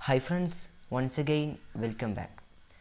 hi friends once again welcome back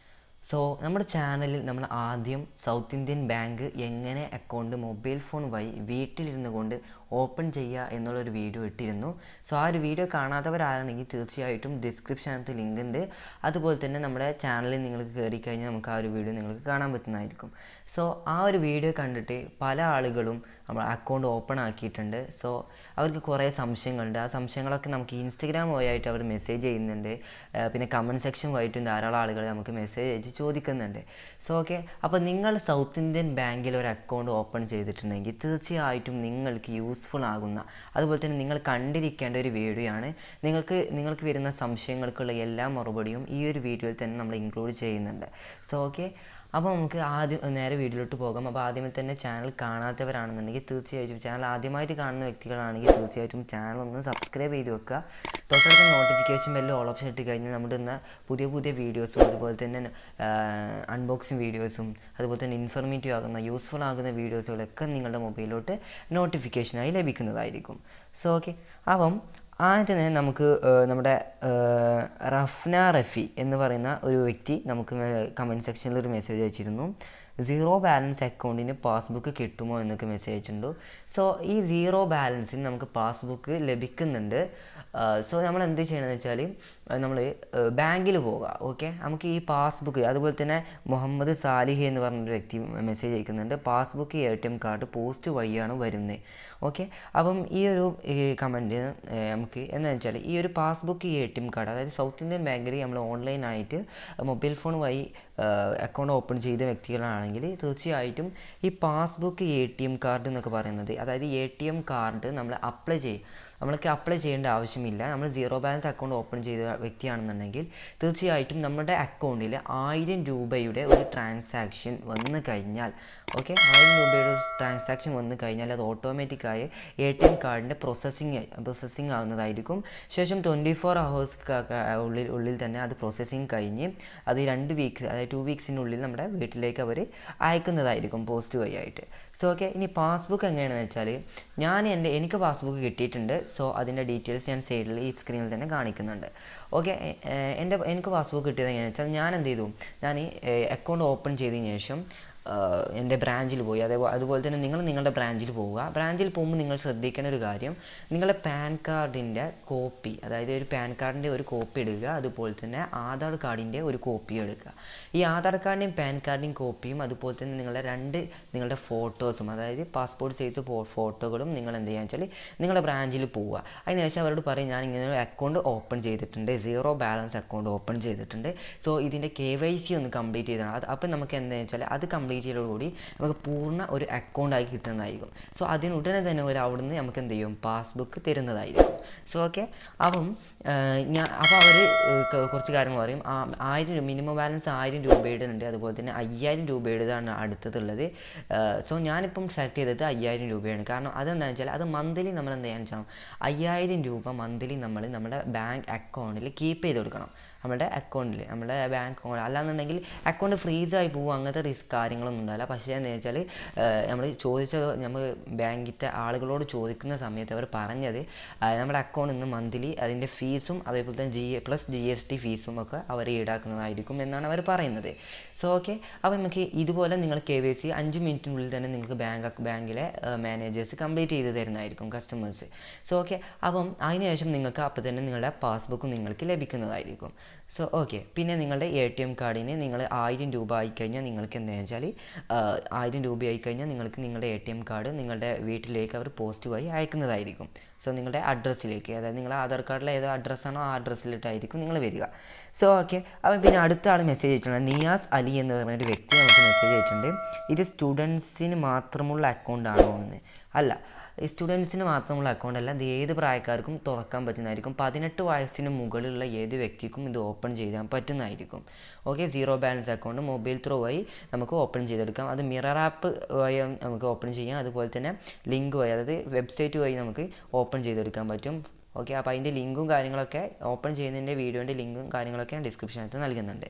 so നമ്മുടെ ചാനലിൽ നമ്മൾ ആദ്യം സൗത്ത് ഇന്ത്യൻ ബാങ്ക് എങ്ങനെ അക്കൗണ്ട് മൊബൈൽ ഫോൺ വഴി വീട്ടിലിരുന്നു കൊണ്ട് ഓപ്പൺ ചെയ്യുക എന്നുള്ളൊരു വീഡിയോ ഇട്ടിരുന്നു സോ ആ ഒരു വീഡിയോ കാണാത്തവരാണെങ്കിൽ തീർച്ചയായിട്ടും ഡിസ്ക്രിപ്ഷനകത്ത് ലിങ്ക് ഉണ്ട് അതുപോലെ തന്നെ നമ്മുടെ ചാനലിൽ നിങ്ങൾക്ക് കയറി കഴിഞ്ഞാൽ നമുക്ക് ആ ഒരു വീഡിയോ നിങ്ങൾക്ക് കാണാൻ പറ്റുന്നതായിരിക്കും സോ ആ ഒരു വീഡിയോ കണ്ടിട്ട് പല ആളുകളും നമ്മൾ അക്കൗണ്ട് ഓപ്പൺ ആക്കിയിട്ടുണ്ട് സോ അവർക്ക് കുറേ സംശയങ്ങളുണ്ട് ആ സംശയങ്ങളൊക്കെ നമുക്ക് ഇൻസ്റ്റഗ്രാം വഴിയായിട്ട് അവർ മെസ്സേജ് ചെയ്യുന്നുണ്ട് ആ, പിന്നെ കമൻറ്റ് സെക്ഷൻ വഴിയിട്ടും ധാരാളം ആളുകൾ നമുക്ക് മെസ്സേജ് അയച്ച് ചോദിക്കുന്നുണ്ട് സോ ഓക്കെ അപ്പോൾ നിങ്ങൾ സൗത്ത് ഇന്ത്യൻ ബാങ്കിൽ ഒരു അക്കൗണ്ട് ഓപ്പൺ ചെയ്തിട്ടുണ്ടെങ്കിൽ തീർച്ചയായിട്ടും നിങ്ങൾക്ക് യൂസ്ഫുൾ ആകുന്ന അതുപോലെ തന്നെ നിങ്ങൾ കണ്ടിരിക്കേണ്ട ഒരു വീഡിയോ ആണ് നിങ്ങൾക്ക് നിങ്ങൾക്ക് വരുന്ന സംശയങ്ങൾക്കുള്ള എല്ലാ മറുപടിയും ഈ ഒരു വീഡിയോയിൽ തന്നെ നമ്മൾ ഇൻക്ലൂഡ് ചെയ്യുന്നുണ്ട് സോ ഓക്കെ അപ്പോൾ നമുക്ക് ആദ്യം നേരെ വീഡിയോയിലോട്ട് പോകാം അപ്പോൾ ആദ്യമേ തന്നെ ചാനൽ കാണാത്തവരാണെന്നുണ്ടെങ്കിൽ തീർച്ചയായിട്ടും ചാനൽ ആദ്യമായിട്ട് കാണുന്ന വ്യക്തികളാണെങ്കിൽ തീർച്ചയായിട്ടും ചാനൽ ഒന്ന് സബ്സ്ക്രൈബ് ചെയ്ത് വെക്കുക തൊട്ടടുത്ത നോട്ടിഫിക്കേഷൻ ബെല്ല് ഓൾ ഓപ്ഷൻ ഇട്ട് കഴിഞ്ഞാൽ നമ്മുടെ ഇന്ന് പുതിയ പുതിയ വീഡിയോസും അതുപോലെ തന്നെ അൺബോക്സിങ് വീഡിയോസും അതുപോലെ തന്നെ ഇൻഫർമേറ്റീവ് ആകുന്ന യൂസ്ഫുൾ ആകുന്ന വീഡിയോസുകളൊക്കെ നിങ്ങളുടെ മൊബൈലിലോട്ട് നോട്ടിഫിക്കേഷനായി ലഭിക്കുന്നതായിരിക്കും സോ ഓക്കെ അപ്പം ആദ്യം തന്നെ നമുക്ക് ഏഹ്, നമ്മുടെ ഏഹ്, റഫ്ന റഫി എന്ന് പറയുന്ന ഒരു വ്യക്തി നമുക്ക് കമൻറ്റ് സെക്ഷനിൽ ഒരു മെസ്സേജ് അയച്ചിരുന്നു സീറോ ബാലൻസ് അക്കൗണ്ടിന് പാസ്ബുക്ക് കിട്ടുമോ എന്നൊക്കെ മെസ്സേജ് അയച്ചിട്ടുണ്ട് സോ ഈ സീറോ ബാലൻസിന് നമുക്ക് പാസ്ബുക്ക് ലഭിക്കുന്നുണ്ട് സോ നമ്മൾ എന്ത് ചെയ്യണമെന്ന് വെച്ചാൽ നമ്മൾ ബാങ്കിൽ പോവുക ഓക്കെ നമുക്ക് ഈ പാസ്ബുക്ക് അതുപോലെ തന്നെ മുഹമ്മദ് സാലിഹ് എന്ന് പറഞ്ഞൊരു വ്യക്തി മെസ്സേജ് അയക്കുന്നുണ്ട് passbook A T M card post വഴിയാണ് വരുന്നത് ഓക്കെ അപ്പം ഈ ഒരു കമൻറ്റ് നമുക്ക് എന്താണെന്ന് വെച്ചാൽ ഈ ഒരു passbook A T M card അതായത് സൗത്ത് ഇന്ത്യൻ ബാങ്കിൽ നമ്മൾ ഓൺലൈനായിട്ട് മൊബൈൽ ഫോൺ വഴി അക്കൗണ്ട് ഓപ്പൺ ചെയ്ത വ്യക്തികളാണെങ്കിൽ തീർച്ചയായിട്ടും ഈ passbook A T M card എന്നൊക്കെ പറയുന്നത് അതായത് എ ടി എം കാർഡ് നമ്മൾ അപ്ലൈ ചെയ്യും നമ്മൾക്ക് അപ്ലൈ ചെയ്യേണ്ട ആവശ്യമില്ല നമ്മൾ സീറോ ബാലൻസ് അക്കൗണ്ട് ഓപ്പൺ ചെയ്ത വ്യക്തിയാണെന്നുണ്ടെങ്കിൽ തീർച്ചയായിട്ടും നമ്മുടെ അക്കൗണ്ടിൽ ആയിരം രൂപയുടെ ഒരു ട്രാൻസാക്ഷൻ വന്നു കഴിഞ്ഞാൽ ഓക്കെ ആയിരം രൂപയുടെ ഒരു ട്രാൻസാക്ഷൻ വന്നു കഴിഞ്ഞാൽ അത് ഓട്ടോമാറ്റിക്കായി എ ടി എം കാർഡിൻ്റെ പ്രോസസ്സിങ് പ്രോസസ്സിങ് ആകുന്നതായിരിക്കും ശേഷം ട്വൻറ്റി ഫോർ അവേഴ്സ് ഉള്ളിൽ ഉള്ളിൽ തന്നെ അത് പ്രോസസ്സിങ് കഴിഞ്ഞ് അത് രണ്ട് വീക്സ് അതായത് ടു വീക്സിനുള്ളിൽ നമ്മുടെ വീട്ടിലേക്ക് അവർ അയക്കുന്നതായിരിക്കും പോസ്റ്റ് വഴിയായിട്ട് സോ ഓക്കെ ഇനി പാസ്ബുക്ക് എങ്ങനെയാണെന്ന് വെച്ചാൽ ഞാൻ എൻ്റെ എനിക്ക് പാസ്ബുക്ക് കിട്ടിയിട്ടുണ്ട് സോ അതിൻ്റെ ഡീറ്റെയിൽസ് ഞാൻ സൈഡിൽ ഈ സ്ക്രീനിൽ തന്നെ കാണിക്കുന്നുണ്ട് ഓക്കെ എൻ്റെ എനിക്ക് പാസ്ബുക്ക് കിട്ടിയത് എങ്ങനെയാണെന്ന് വെച്ചാൽ ഞാൻ എന്ത് ചെയ്തു ഞാൻ ഈ അക്കൗണ്ട് ഓപ്പൺ ചെയ്തതിന് ശേഷം ആഹ് എൻ്റെ ബ്രാഞ്ചിൽ പോയി അതേപോലെ അതുപോലെ തന്നെ നിങ്ങൾ നിങ്ങളുടെ ബ്രാഞ്ചിൽ പോവുക ബ്രാഞ്ചിൽ പോകുമ്പോൾ നിങ്ങൾ ശ്രദ്ധിക്കേണ്ട ഒരു കാര്യം നിങ്ങളുടെ പാൻ കാർഡിൻ്റെ കോപ്പി അതായത് ഒരു പാൻ കാർഡിൻ്റെ ഒരു കോപ്പി എടുക്കുക അതുപോലെ തന്നെ ആധാർ കാർഡിൻ്റെ ഒരു കോപ്പി എടുക്കുക ഈ ആധാർ കാർഡിൻ്റെയും പാൻ കാർഡിൻ്റെയും കോപ്പിയും അതുപോലെ തന്നെ നിങ്ങളുടെ രണ്ട് നിങ്ങളുടെ ഫോട്ടോസും അതായത് പാസ്പോർട്ട് സൈസ് ഫോട്ടോകളും നിങ്ങൾ എന്ത് ചെയ്യുക വെച്ചാൽ നിങ്ങളുടെ ബ്രാഞ്ചിൽ പോവുക അതിനുശേഷം അവരോട് പറയും ഞാൻ ഇങ്ങനെ ഒരു അക്കൗണ്ട് ഓപ്പൺ ചെയ്തിട്ടുണ്ട് സീറോ ബാലൻസ് അക്കൗണ്ട് ഓപ്പൺ ചെയ്തിട്ടുണ്ട് സോ ഇതിൻ്റെ കെ വൈ സി ഒന്ന് കംപ്ലീറ്റ് ചെയ്തതാണ് അത് അപ്പം നമുക്ക് എന്താണെന്ന് വെച്ചാൽ അത് കംപ്ലീറ്റ് ചെയ്തതോടുകൂടി നമുക്ക് പൂർണ്ണ ഒരു അക്കൗണ്ട് ആയി കിട്ടുന്നതായിരിക്കും സോ അതിന് ഉടനെ തന്നെ ഒരു അവിടുന്ന് നമുക്ക് എന്ത് ചെയ്യും പാസ്ബുക്ക് തരുന്നതായിരിക്കും സോ ഓക്കെ അപ്പം ഞാൻ അപ്പോൾ അവർ കുറച്ച് കാര്യങ്ങൾ പറയും ആ, ആയിരം രൂപ മിനിമം ബാലൻസ് ആയിരം രൂപയുടെ ഉണ്ട് അതുപോലെ തന്നെ അയ്യായിരം രൂപയുടേതാണ് അടുത്തതുള്ളത് സോ ഞാനിപ്പം സെലക്ട് ചെയ്തത് അയ്യായിരം രൂപയാണ് കാരണം അതെന്താണെന്ന് വെച്ചാൽ അത് മന്ത്ലി നമ്മൾ എന്ത് ചെയ്യാൻ വെച്ചാൽ അയ്യായിരം രൂപ മന്ത്ലി നമ്മൾ നമ്മുടെ ബാങ്ക് അക്കൗണ്ടിൽ കീപ്പ് ചെയ്ത് കൊടുക്കണം നമ്മുടെ അക്കൗണ്ടിൽ നമ്മുടെ ബാങ്ക് അക്കൗണ്ട് അല്ലാന്നുണ്ടെങ്കിൽ അക്കൗണ്ട് ഫ്രീസായി പോകും അങ്ങനത്തെ റിസ്ക് കാര്യങ്ങളൊന്നും ഉണ്ടാവില്ല പക്ഷേ എന്താ വെച്ചാൽ നമ്മൾ ചോദിച്ച നമ്മൾ ബാങ്കിത്തെ ആളുകളോട് ചോദിക്കുന്ന സമയത്ത് അവർ പറഞ്ഞത് ആ, നമ്മുടെ അക്കൗണ്ടിൽ നിന്ന് മന്ത്ലി അതിൻ്റെ ഫീസും അതേപോലെ തന്നെ G plus G S T ഫീസും ഒക്കെ അവർ ഈടാക്കുന്നതായിരിക്കും എന്നാണ് അവർ പറയുന്നത് സോ ഓക്കെ അപ്പോൾ നമുക്ക് ഇതുപോലെ നിങ്ങൾ കെ വൈ സി അഞ്ച് മിനിറ്റിനുള്ളിൽ തന്നെ നിങ്ങൾക്ക് ബാങ്ക് ബാങ്കിലെ മാനേജേഴ്സ് കംപ്ലീറ്റ് ചെയ്ത് തരുന്നതായിരിക്കും കസ്റ്റമേഴ്സ് സോ ഓക്കെ അപ്പം അതിനുശേഷം നിങ്ങൾക്ക് അപ്പോൾ തന്നെ നിങ്ങളുടെ പാസ്ബുക്ക് നിങ്ങൾക്ക് ലഭിക്കുന്നതായിരിക്കും സോ ഓക്കെ പിന്നെ നിങ്ങളുടെ എ ടി എം കാർഡിന് നിങ്ങൾ ആയിരം രൂപ ആയിക്കഴിഞ്ഞാൽ നിങ്ങൾക്ക് എന്താണെന്ന് വെച്ചാൽ ആയിരം രൂപ ആയിക്കഴിഞ്ഞാൽ നിങ്ങൾക്ക് നിങ്ങളുടെ എ ടി എം കാർഡ് നിങ്ങളുടെ വീട്ടിലേക്ക് അവർ പോസ്റ്റ് വഴി അയക്കുന്നതായിരിക്കും സോ നിങ്ങളുടെ അഡ്രസ്സിലേക്ക് അതായത് നിങ്ങളുടെ ആധാർ കാർഡിൽ ഏതോ അഡ്രസ്സാണോ ആ അഡ്രസ്സിലിട്ടായിരിക്കും നിങ്ങൾ വരിക സോ ഓക്കെ അപ്പോൾ പിന്നെ അടുത്ത ആൾ മെസ്സേജ് അയച്ചിട്ടുണ്ട് നിയാസ് അലി എന്ന് പറയുന്ന ഒരു വ്യക്തി നമുക്ക് മെസ്സേജ് അയച്ചിട്ടുണ്ട് ഇത് സ്റ്റുഡൻസിന് മാത്രമുള്ള അക്കൗണ്ട് ആണോ എന്ന് അല്ല ഈ സ്റ്റുഡൻസിന് മാത്രമുള്ള അക്കൗണ്ട് അല്ല ഇത് ഏത് പ്രായക്കാർക്കും തുറക്കാൻ പറ്റുന്നതായിരിക്കും പതിനെട്ട് വയസ്സിന് മുകളിലുള്ള ഏത് വ്യക്തിക്കും ഇത് ഓപ്പൺ ചെയ്യാൻ പറ്റുന്നതായിരിക്കും okay zero balance account mobile through വഴി നമുക്ക് ഓപ്പൺ ചെയ്തെടുക്കാം അത് മിറർ ആപ്പ് വഴി നമുക്ക് ഓപ്പൺ ചെയ്യാം അതുപോലെ തന്നെ ലിങ്ക് വഴി അതായത് വെബ്സൈറ്റ് വഴി നമുക്ക് ഓപ്പൺ ചെയ്തെടുക്കാൻ പറ്റും ഓക്കെ അപ്പോൾ അതിൻ്റെ ലിങ്കും കാര്യങ്ങളൊക്കെ ഓപ്പൺ ചെയ്യുന്നതിൻ്റെ വീഡിയോൻ്റെ ലിങ്കും കാര്യങ്ങളൊക്കെ ഞാൻ ഡിസ്ക്രിപ്ഷനകത്ത് നൽകുന്നുണ്ട്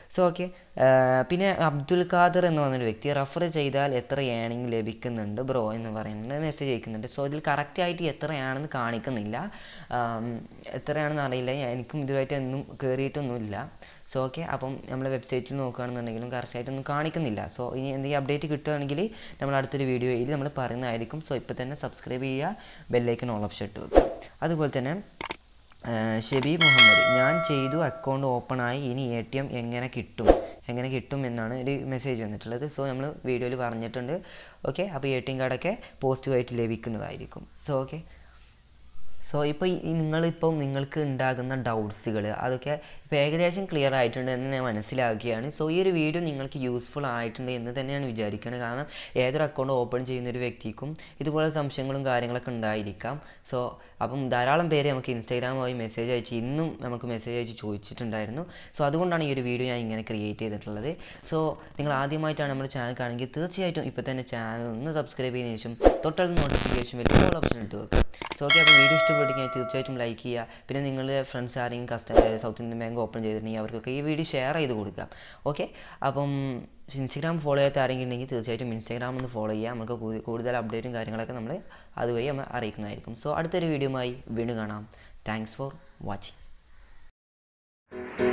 സോ ഓക്കെ പിന്നെ അബ്ദുൽ ഖാദർ എന്ന് പറഞ്ഞൊരു വ്യക്തി റെഫർ ചെയ്താൽ എത്ര ഏണിങ് ലഭിക്കുന്നുണ്ട് ബ്രോ എന്ന് പറയുന്നുണ്ട് മെസ്സേജ് അയക്കുന്നുണ്ട് സോ ഇതിൽ കറക്റ്റായിട്ട് എത്രയാണെന്ന് കാണിക്കുന്നില്ല ആം, എത്രയാണെന്ന് അറിയില്ല ഞാൻ- എനിക്കും ഇതുമായിട്ട് ഒന്നും കയറിയിട്ടൊന്നുമില്ല സോ ഓക്കെ അപ്പം നമ്മൾ വെബ്സൈറ്റിൽ നോക്കുകയാണെന്നുണ്ടെങ്കിലും കറക്റ്റായിട്ടൊന്നും കാണിക്കുന്നില്ല സോ ഇനി എന്തെങ്കിലും അപ്ഡേറ്റ് കിട്ടുകയാണെങ്കിൽ നമ്മൾ അടുത്തൊരു വീഡിയോയിൽ നമ്മൾ പറയുന്നതായിരിക്കും സോ ഇപ്പോൾ തന്നെ സബ്സ്ക്രൈബ് ചെയ്യുക ബെല്ലൈക്കൻ ഓൾ ഓപ്ഷൻ ഇട്ട് വെക്കുക അതുപോലെ തന്നെ ഏഹ് ഷെബി മുഹമ്മദ് ഞാൻ ചെയ്തു അക്കൗണ്ട് ഓപ്പൺ ആയി ഇനി എ ടി എം എങ്ങനെ കിട്ടും എങ്ങനെ കിട്ടും എന്നാണ് ഒരു മെസ്സേജ് വന്നിട്ടുള്ളത് സോ നമ്മൾ വീഡിയോയിൽ പറഞ്ഞിട്ടുണ്ട് ഓക്കെ അപ്പോൾ എ ടി എം കാർഡൊക്കെ പോസിറ്റീവായിട്ട് ലഭിക്കുന്നതായിരിക്കും സോ ഓക്കെ സോ ഇപ്പോൾ ഈ നിങ്ങളിപ്പം നിങ്ങൾക്ക് ഉണ്ടാകുന്ന ഡൗട്ട്സുകൾ അതൊക്കെ ഇപ്പോൾ ഏകദേശം ക്ലിയർ ആയിട്ടുണ്ട് എന്ന് ഞാൻ മനസ്സിലാക്കുകയാണ് സോ ഈ ഒരു വീഡിയോ നിങ്ങൾക്ക് യൂസ്ഫുൾ ആയിട്ടുണ്ട് എന്ന് തന്നെയാണ് വിചാരിക്കുന്നത് കാരണം ഏതൊരു അക്കൗണ്ട് ഓപ്പൺ ചെയ്യുന്ന ഒരു വ്യക്തിക്കും ഇതുപോലെ സംശയങ്ങളും കാര്യങ്ങളൊക്കെ ഉണ്ടായിരിക്കാം സോ അപ്പം ധാരാളം പേര് നമുക്ക് ഇൻസ്റ്റാഗ്രാം വഴി മെസ്സേജ് അയച്ച് ഇന്നും നമുക്ക് മെസ്സേജ് അയച്ച് ചോദിച്ചിട്ടുണ്ടായിരുന്നു സോ അതുകൊണ്ടാണ് ഈ ഒരു വീഡിയോ ഞാൻ ഇങ്ങനെ ക്രിയേറ്റ് ചെയ്തിട്ടുള്ളത് സോ നിങ്ങൾ ആദ്യമായിട്ടാണ് നമ്മുടെ ചാനൽ കാണുമെങ്കിൽ തീർച്ചയായിട്ടും ഇപ്പോൾ തന്നെ ചാനൽ ഒന്ന് സബ്സ്ക്രൈബ് ചെയ്തതിനു ശേഷം തൊട്ടടുത്ത് നോട്ടിഫിക്കേഷൻ വരുന്ന ഓൾ ഓപ്ഷൻ ഇട്ട് വെക്കുക സോ ഓക്കെ അപ്പോൾ വീഡിയോ ഇഷ്ടപ്പെട്ടെങ്കിൽ തീർച്ചയായിട്ടും ലൈക്ക് ചെയ്യുക പിന്നെ നിങ്ങളുടെ ഫ്രണ്ട്സ് ആരെങ്കിലും കസ്റ്റ സൗത്ത് ഇന്ത്യൻ ബാങ്ക് ഓപ്പൺ ചെയ്തിട്ടുണ്ടെങ്കിൽ അവർക്കൊക്കെ ഈ വീഡിയോ ഷെയർ ചെയ്ത് കൊടുക്കാം ഓക്കെ അപ്പം ഇൻസ്റ്റാഗ്രാം ഫോളോ ചെയ്യാത്ത ആരെങ്കിലും ഉണ്ടെങ്കിൽ തീർച്ചയായിട്ടും ഇൻസ്റ്റാഗ്രാം ഒന്ന് ഫോളോ ചെയ്യുക നമുക്ക് കൂ- കൂടുതൽ അപ്ഡേറ്റും കാര്യങ്ങളൊക്കെ നമ്മൾ അതുവഴി നമ്മൾ അറിയിക്കുന്നതായിരിക്കും സോ അടുത്തൊരു വീഡിയോയുമായി വീണ്ടും കാണാം താങ്ക്സ് ഫോർ വാച്ചിങ്